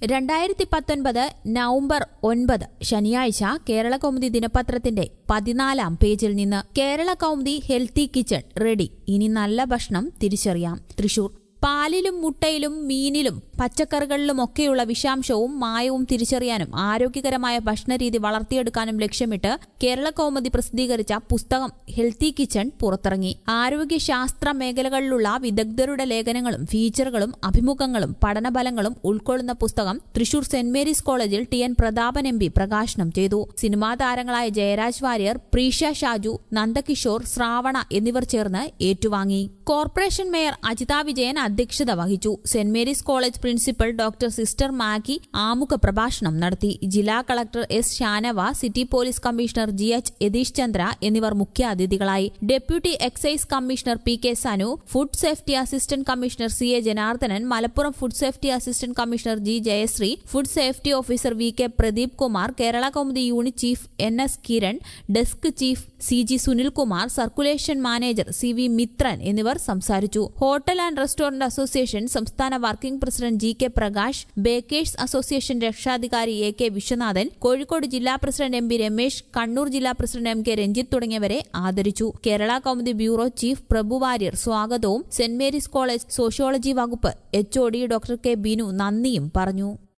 രണ്ടായിരത്തി പത്തൊൻപത് നവംബർ ഒൻപത് ശനിയാഴ്ച കേരള കൗമുദി ദിനപത്രത്തിന്റെ പതിനാലാം പേജിൽ നിന്ന് Kerala Kaumudi healthy kitchen ready ഇനി നല്ല ഭക്ഷണം തിരിച്ചറിയാം തൃശൂർ പാലിലും മുട്ടയിലും മീനിലും പച്ചക്കറികളിലുമൊക്കെയുള്ള വിഷാംശവും മായവും തിരിച്ചറിയാനും ആരോഗ്യകരമായ ഭക്ഷണരീതി വളർത്തിയെടുക്കാനും ലക്ഷ്യമിട്ട് കേരള കൗമുദി പ്രസിദ്ധീകരിച്ച പുസ്തകം ഹെൽത്തി കിച്ചൺ പുറത്തിറങ്ങി ആരോഗ്യശാസ്ത്ര മേഖലകളിലുള്ള വിദഗ്ധരുടെ ലേഖനങ്ങളും ഫീച്ചറുകളും അഭിമുഖങ്ങളും പഠനഫലങ്ങളും ഉൾക്കൊള്ളുന്ന പുസ്തകം തൃശൂർ സെന്റ് മേരീസ് കോളേജിൽ T N Prathapan M P പ്രകാശനം ചെയ്തു സിനിമാ താരങ്ങളായ ജയരാജ് വാര്യർ പ്രീഷ ഷാജു നന്ദകിഷോർ ശ്രാവണ എന്നിവർ ചേർന്ന് ഏറ്റുവാങ്ങി കോർപ്പറേഷൻ മേയർ അജിത വിജയൻ അധ്യക്ഷത വഹിച്ചു saint Mary's college principal doctor sister Maggie ആമുഖ പ്രഭാഷണം നടത്തി ജില്ലാ collector S Shanava city police commissioner G H Yatheesh Chandra എന്നിവർ മുഖ്യാതിഥികളായി deputy excise commissioner P K Sanu food safety assistant commissioner C A Janardhanan Malappuram food safety assistant commissioner G Jayasree food safety officer V K Pradeep Kumar Kerala Kaumudi unit chief N S Kiran desk chief C G Sunilkumar circulation manager C V മിത്രൻ എന്നിവർ സംസാരിച്ചു hotel and restaurant association സംസ്ഥാന working president G K Prakash bakers association രക്ഷാധികാരി A K Viswanathan Kozhikode ജില്ലാ president M P Ramesh Kannur ജില്ലാ president M K Ranjith തുടങ്ങിയവരെ ആദരിച്ചു Kerala Kaumudi bureau chief Prabhu Warrier സ്വാഗതവും saint Mary's college sociology വകുപ്പ് H O D doctor K Binu നന്ദിയും പറഞ്ഞു